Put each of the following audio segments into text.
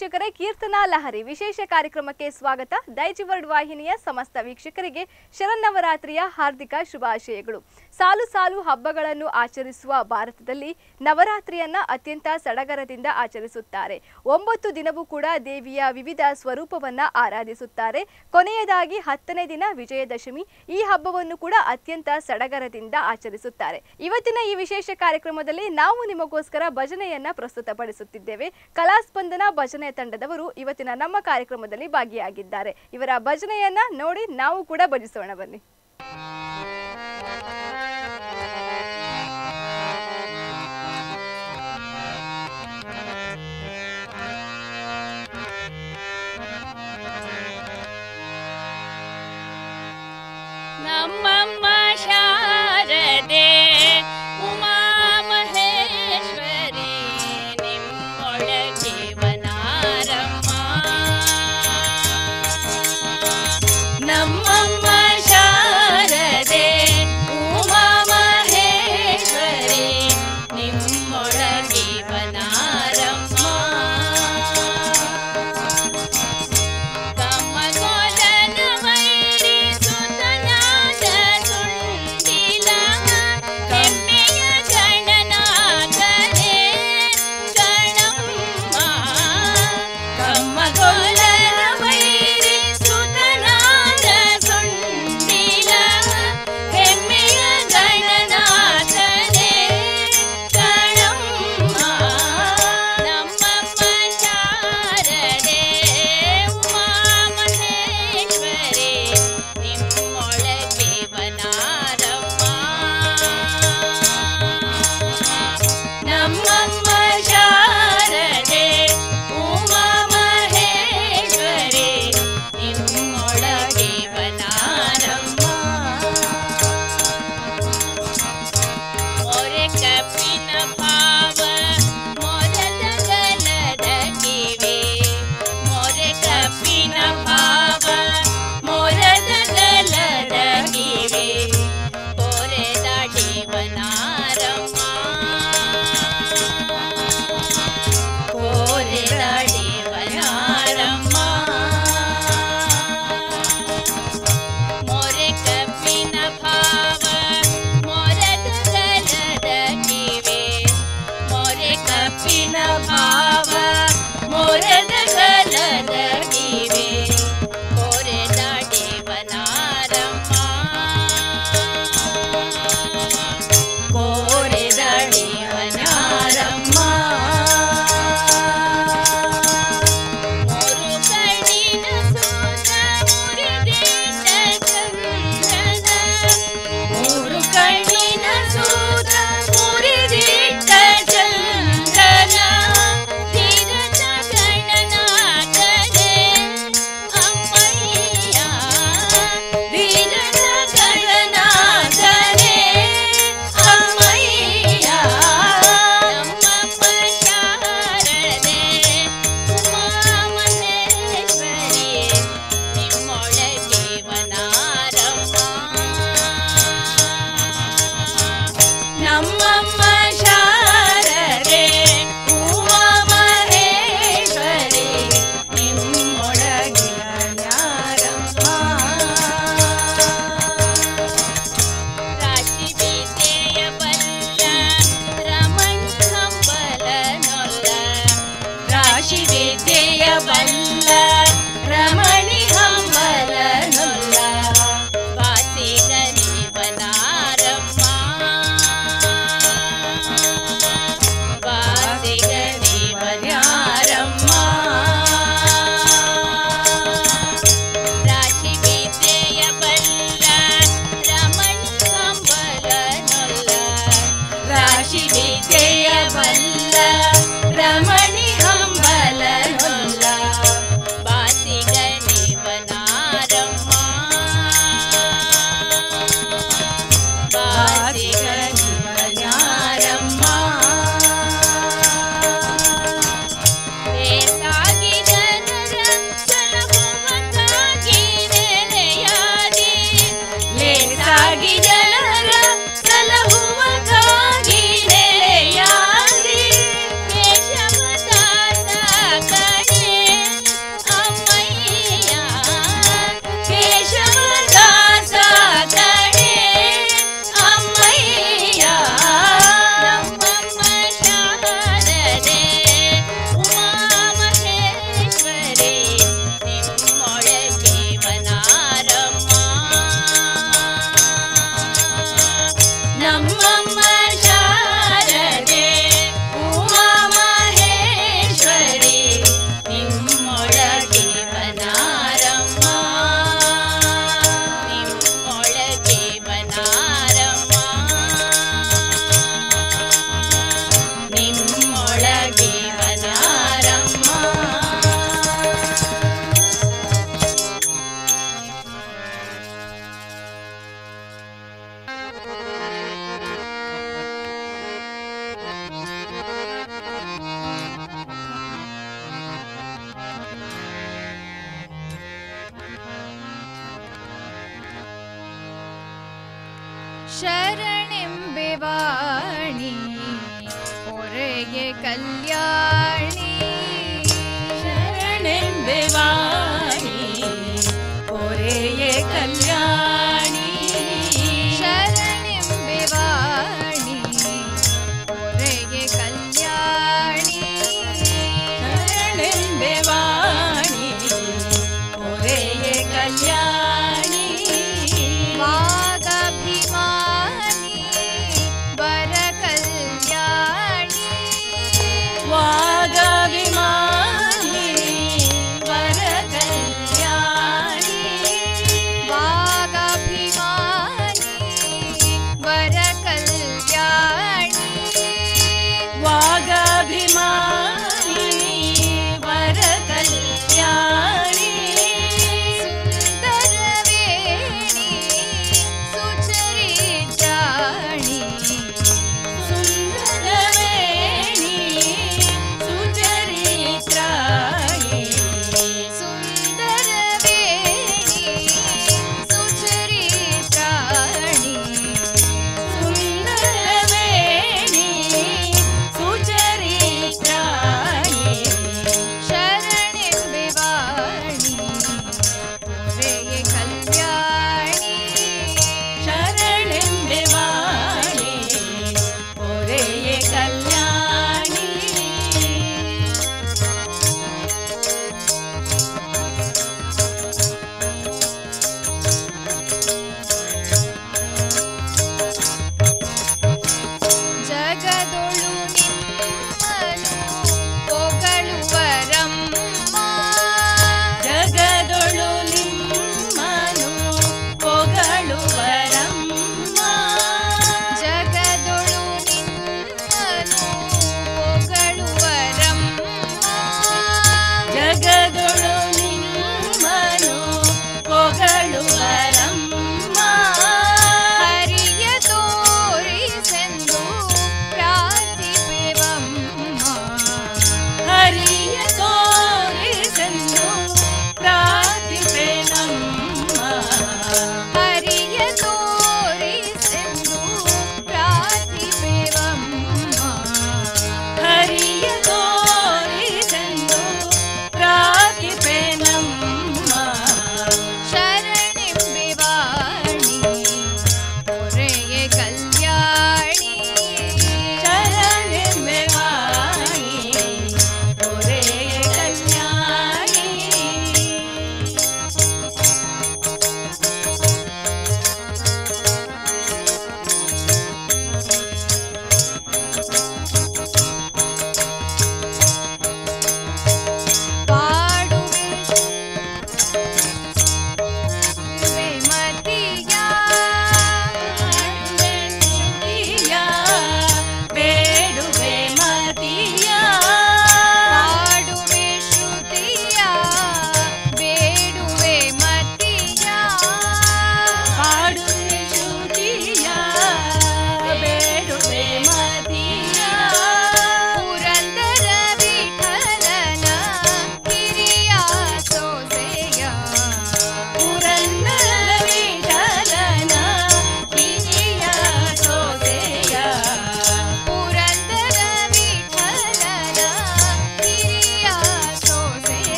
ವೀಕ್ಷಕರೇ ಕೀರ್ತನಾ ಲಹರಿ ವಿಶೇಷ ಕಾರ್ಯಕ್ರಮಕ್ಕೆ ಸ್ವಾಗತ ದೈಜಿ ವರ್ಲ್ಡ್ ವಾಹಿನಿಯ ಸಮಸ್ತ ವೀಕ್ಷಕರಿಗೆ ಶರನ್ನವರಾತ್ರಿಯ ಹಾರ್ದಿಕ ಶುಭಾಶಯಗಳು ಸಾಲು ಸಾಲು ಹಬ್ಬಗಳನ್ನು ಆಚರಿಸುವ ಭಾರತದಲ್ಲಿ ನವರಾತ್ರಿಯನ್ನ ಅತ್ಯಂತ ಸಡಗರದಿಂದ ಆಚರಿಸುತ್ತಾರೆ ಒಂಬತ್ತು ದಿನವೂ ಕೂಡ ದೇವಿಯ ವಿವಿಧ ಸ್ವರೂಪವನ್ನ ಆರಾಧಿಸುತ್ತಾರೆ ಕೊನೆಯದಾಗಿ ಹತ್ತನೇ ದಿನ ವಿಜಯದಶಮಿ ಈ ಹಬ್ಬವನ್ನು ಕೂಡ ಅತ್ಯಂತ ಸಡಗರದಿಂದ ಆಚರಿಸುತ್ತಾರೆ ಇವತ್ತಿನ ಈ ವಿಶೇಷ ಕಾರ್ಯಕ್ರಮದಲ್ಲಿ ನಾವು ನಿಮಗೋಸ್ಕರ ಭಜನೆಯನ್ನ ಪ್ರಸ್ತುತಪಡಿಸುತ್ತಿದ್ದೇವೆ ಕಲಾಸ್ಪಂದನ ಭಜನೆ ತಂಡದವರು ಇವತ್ತಿನ ನಮ್ಮ ಕಾರ್ಯಕ್ರಮದಲ್ಲಿ ಭಾಗಿಯಾಗಿದ್ದಾರೆ ಇವರ ಭಜನೆಯನ್ನ ನೋಡಿ ನಾವು ಕೂಡ ಭಜಿಸೋಣ ಬನ್ನಿ ನಮ್ಮಮ್ಮ ಶಾರದೆ ಉಮಾ ಮಹೇಶ್ವರಿ ನಿಮ್ಮೊಳಗೆ ವನಾರಮ್ಮ ನಮ್ಮಮ್ಮ ಶಾರದೆ ಶರಣೆಂಬೆವಾಣಿ ಹೊರೆಗೆ ಕಲ್ಯಾಣಿ ಶರಣೆಂಬೆವಾಣಿ ಪೊರೆಯೇ ಕಲ್ಯಾಣಿ ಶರಣೆಂಬೆವಾಣಿ ಹೊರೆಗೆ ಕಲ್ಯಾಣಿ ಶರಣೆಂಬೆವಾಣಿ ಪೊರೆಯೇ ಕಲ್ಯಾಣಿ ವಾಗಭಿಮಾನಿ ವರ ಕಲ್ಯಾಣಿ ವಾಗಭಿಮಾನಿ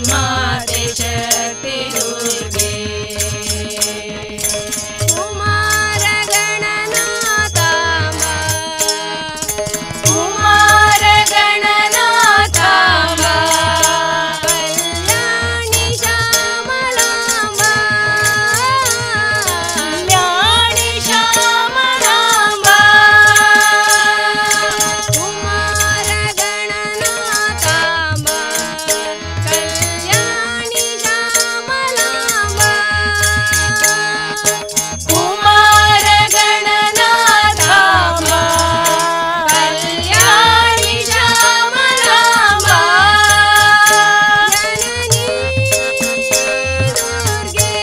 ಜಗನ್ಮಾತೆ ಶಕ್ತಿ ದುರ್ಗೆ ಕುಮಾರ ಗಣನಾಥಾಂಬ ಕುಮಾರ ಗಣನಾಥಾಂಬ ಕಲ್ಯಾಣಿ ಶ್ಯಾಮಲಾಂಬ ಕಲ್ಯಾಣಿ ಶ್ಯಾಮಲಾಂಬ ಕುಮಾರ ಗಣನಾಥಾಂಬ ಕಲ್ಯಾಣಿ ಶ್ಯಾಮಲಾಂಬ ಕುಮಾರ ಗಣನಾಥಾಂಬ ಕಲ್ಯಾಣಿ ಶ್ಯಾಮಲಾಂಬ ಜನನಿ ದುರ್ಗೆ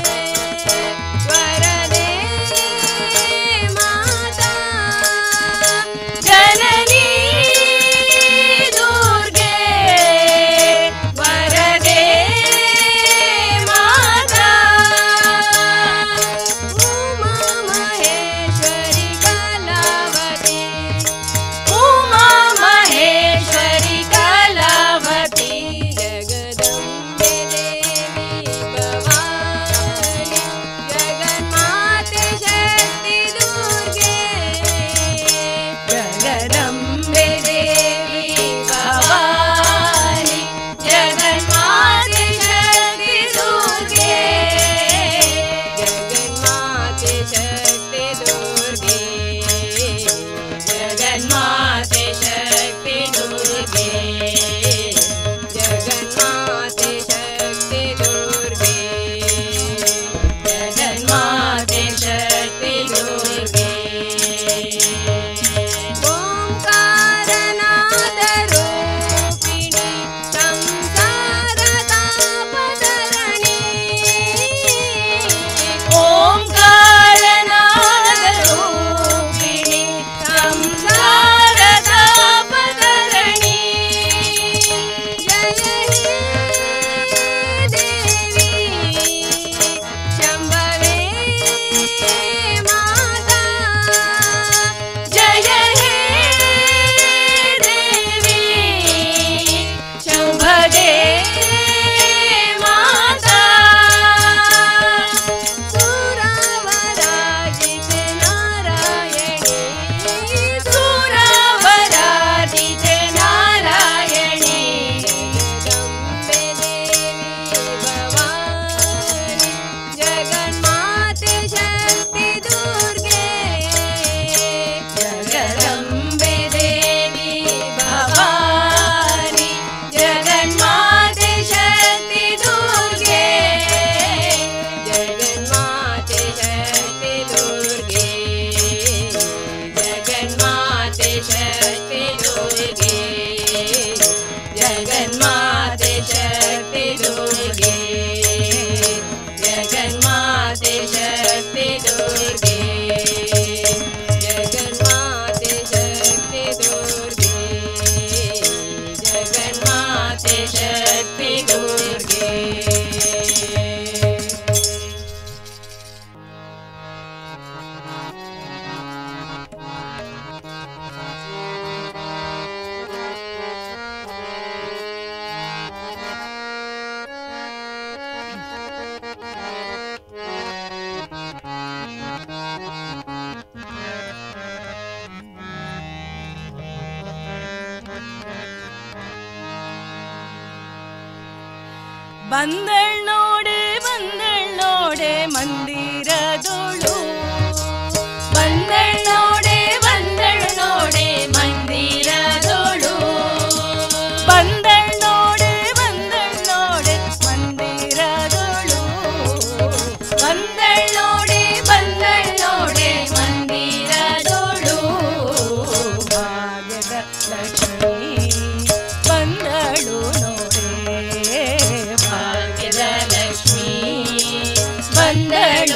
ವರದೆ ಮಾತಾ ಜನನಿ ದುರ್ಗೆ ವರದೆ ಮಾತಾ ಉಮಾ ಮಹೇಶ್ವರಿ ಕಲಾವತಿ ಉಮಾ ಮಹೇಶ್ವರಿ ಕಲಾವತಿ ಜಗದಂಬೆ ದೇವಿ ಭವಾನಿ ಜಗನ್ಮಾತೆ ಶಕ್ತಿ ದುರ್ಗೆ ಜಗದಂಬೆ ದೇವಿ ಭವಾನಿ ಜಗನ್ಮಾತೆ ಶಕ್ತಿ ದುರ್ಗೆ ಜಗನ್ಮಾತೆ ಶಕ್ತಿ ದುರ್ಗೆ ಜಗನ್ಮಾತೆ ಶಕ್ತಿ ದುರ್ಗೆ ಜಗನ್ಮಾತೆ ಶಕ್ತಿ ದುರ್ಗೆ ಜಗನ್ಮಾತೆ ಶಕ್ತಿ ದುರ್ಗೆ ಓಂಕಾರನಾದ ರೂಪಿಣಿ ಸಂಸಾರ ತಾಪತರಣಿ ಓಂಕಾರನಾದ ರೂಪಿಣಿ ಸಂಸಾರ ತಾಪತರಣಿ ಜಯ ಹೇ ದೇವಿ ಶಂಭವೇ ಮಾತಾ ಜಯ ಹೇ ದೇವಿ ಶುಭದೇ ಮಾತಾ ಸುರವರಾಜಿತೆ ನಾರಾಯಣಿ ಸುರವರಾಜಿತೆ ನಾರಾಯಣಿ ಜಗದಂಬೆ ದೇವಿ ಭವಾನಿ ಜಗನ್ಮಾತೆ ಶಕ್ತಿ ದುರ್ಗೆ ಜಗದಂಬೆ ದೇವಿ ಭವಾನಿ ಜಗನ್ಮಾತೆ ಶಕ್ತಿ ದುರ್ಗೆ ಜಗನ್ಮಾತೆ ಶಕ್ತಿ ದುರ್ಗೆ ಜಗನ್ಮಾತೆ ಶಕ್ತಿ ದುರ್ಗೆ ಜಗನ್ಮಾತೆ ಶಕ್ತಿ ದುರ್ಗೆ ಜಗನ್ಮಾತೆ ಶಕ್ತಿ ದುರ್ಗೆ ಜಗನ್ಮಾತೆ ಶಕ್ತಿ ದುರ್ಗೆ ಜಗನ್ಮಾತೆ ಶಕ್ತಿ ದುರ್ಗೆ ಬಂದಳ್ ನೋಡೆ ಬಂದಳ್ ನೋಡೆ ಮಂದಿರದೊಳು ಬಂದಳ್ ನೋಡೆ ಬಂದಳ್ ನೋಡೆ ಮಂದಿರದೊಳು ಬಂದಳ್ ನೋಡೆ ಬಂದಳ್ ನೋಡೆ ಮಂದಿರದೊಳು ಬಂದಳ್ ನೋಡೆ ಬಂದಳ್ ನೋಡೆ ಮಂದಿರದೊಳು ಭಾಗ್ಯದ ಲಕ್ಷ್ಮೀ ಬಂದಳು ನೋಡೆ ಭಾಗ್ಯದ ಲಕ್ಷ್ಮೀ ಬಂದಳು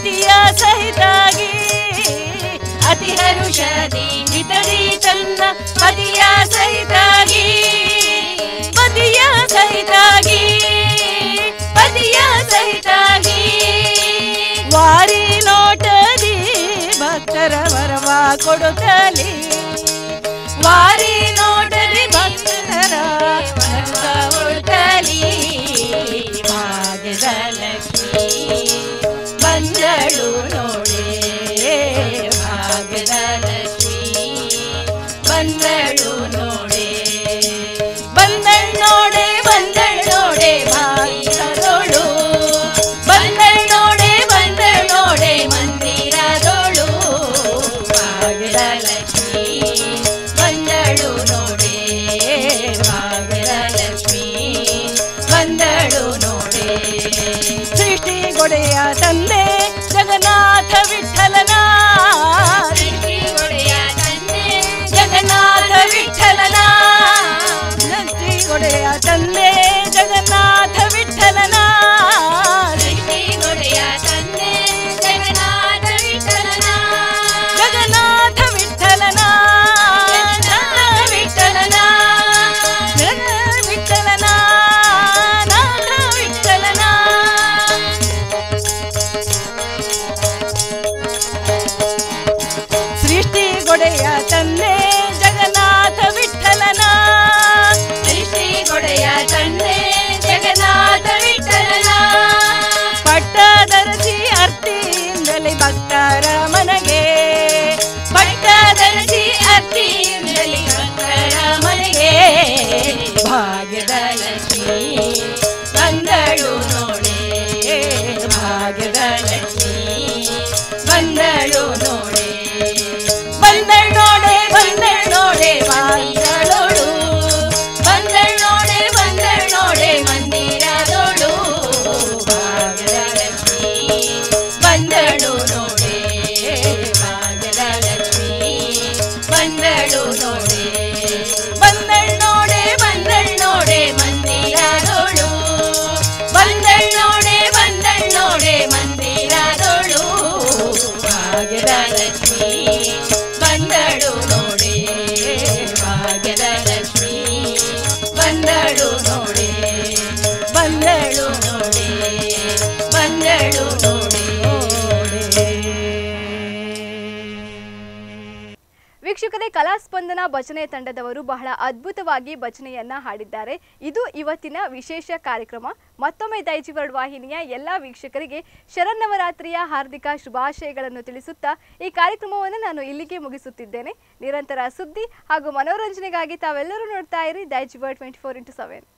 ಪತಿಯ ಸಹಿತಾಗಿ ಅತಿ ಹರುಷದಿ ಹಿತದಿ ತನ್ನ ಪತಿಯ ಸಹಿತಾಗಿ ಪತಿಯ ಸಹಿತಾಗಿ ಪತಿಯ ಸಹಿತಾಗಿ ವಾರಿ ನೋಟದಿ ಭಕ್ತರ ವರವ ಕೊಡುತ್ತಲಿ ವಾರಿ ನೋಟದಿ ಭಕ್ತರ ವರವ ಕೊಡುತ್ತಲಿ ಭಾಗ್ಯದ ಲಕ್ಷ್ಮಿ ಬಂದಳು ನೋಡೆ ಭಾಗ್ಯದ ಲಕ್ಷ್ಮಿ ಬಂದಳು ನೋಡೆ ಬಂದಳ್ ನೋಡೆ ಬಂದಳ್ ನೋಡೆ ಭಾಗ್ಯದೋಳು ಬಂದಳ್ ನೋಡೆ ಬಂದಳ್ ನೋಡೆ ಮಂದಿರದೋಳು ಭಾಗ್ಯದ ಲಕ್ಷ್ಮಿ ಬಂದಳು ನೋಡೆ ಭಾಗ್ಯದ ಲಕ್ಷ್ಮಿ ಬಂದಳು ನೋಡೆ ಸೃಷ್ಟಿ ಗೊಡೆಯ ತಂದೆ ಜಗನ್ನಾಥ ವಿಠಲನ ಸೃಷ್ಟಿ ಗೊಡೆಯ ತಂದೆ ಜಗನ್ನಾಥ ವಿಠಲನ ಸೃಷ್ಟಿ ಗೊಡೆಯ ತಂದೆ ಜಗನ್ನಾಥ ವಿಠಲನ ಸೃಷ್ಟಿ ಗೊಡೆಯ ತಂದೆ ಜಗನ್ನಾಥ ವಿಠಲನ ಜಗನ್ನಾಥ ವಿಠಲನ ನಾಥ ವಿಠಲನ ಜಗ ವಿಠಲನ ನಾಥ ವಿಠಲನ ಸೃಷ್ಟಿ ಗೊಡೆಯ ತಂದೆ ಜಗನ್ನಾಥ ವಿಠಲನ ಸೃಷ್ಟಿ ಗೊಡೆಯ ತಂದೆ ಜಗನ್ನಾಥ ವಿಠಲನ ಪಟ್ಟದರಸಿ ಅರ್ತಿಯಿಂದಲೇ ಭಕ್ತರ ಮನೆಗೆ ಪಟ್ಟದರಸಿ ಅರ್ತಿಯಿಂದಲೇ ಭಕ್ತರ ಮನೆಗೆ ಭಾಗ್ಯದ ಲಕ್ಷ್ಮಿ ಬಂದಳು ನೋಡೆ ಭಾಗ್ಯದ ಲಕ್ಷ್ಮಿ ಬಂದಳು ನೋಡೆ ಬಂದಳ್ ನೋಡೆ ಬಂದಳ್ ನೋಡೆ ಮಾಂಗಳೋಳು ಬಂದಳ್ ನೋಡೆ ಬಂದಳ್ ನೋಡೆ ಮಂದಿರದೋಳು ಭಾಗ್ಯದ ಲಕ್ಷ್ಮಿ ಬಂದಳು ನೋಡೆ ಭಾಗ್ಯದ ಲಕ್ಷ್ಮಿ ಬಂದಳು ನೋಡೆ ಬಂದಳ್ ನೋಡೆ ಬಂದಳ್ ನೋಡೆ ಮಂದಿರದೋಳು ಬಂದಳ್ ನೋಡೆ ಬಂದಳ್ ನೋಡೆ ಮಂದಿರದೋಳು ಭಾಗ್ಯದ ಲಕ್ಷ್ಮಿ ಬಂದಳು ನೋಡೆ ಭಾಗ್ಯದ ಲಕ್ಷ್ಮಿ ಬಂದಳು ನೋಡೆ ಬಂದಳು ನೋಡೆ ಬಂದಳು ನೋಡೆ ವೀಕ್ಷಕರೇ ಕಲಾಸ್ಪಂದನ ಭಜನೆ ತಂಡದವರು ಬಹಳ ಅದ್ಭುತವಾಗಿ ಭಜನೆಯನ್ನ ಹಾಡಿದ್ದಾರೆ ಇದು ಇವತ್ತಿನ ವಿಶೇಷ ಕಾರ್ಯಕ್ರಮ ಮತ್ತೊಮ್ಮೆ ದೈಜಿವರ್ಡ್ ವಾಹಿನಿಯ ಎಲ್ಲ ವೀಕ್ಷಕರಿಗೆ ಶರನ್ನವರಾತ್ರಿಯ ಹಾರ್ದಿಕ ಶುಭಾಶಯಗಳನ್ನು ತಿಳಿಸುತ್ತಾ ಈ ಕಾರ್ಯಕ್ರಮವನ್ನು ನಾನು ಇಲ್ಲಿಗೆ ಮುಗಿಸುತ್ತಿದ್ದೇನೆ ನಿರಂತರ ಸುದ್ದಿ ಹಾಗೂ ಮನೋರಂಜನೆಗಾಗಿ ತಾವೆಲ್ಲರೂ ನೋಡ್ತಾ ಇರಿ Daijiworld twenty four into seven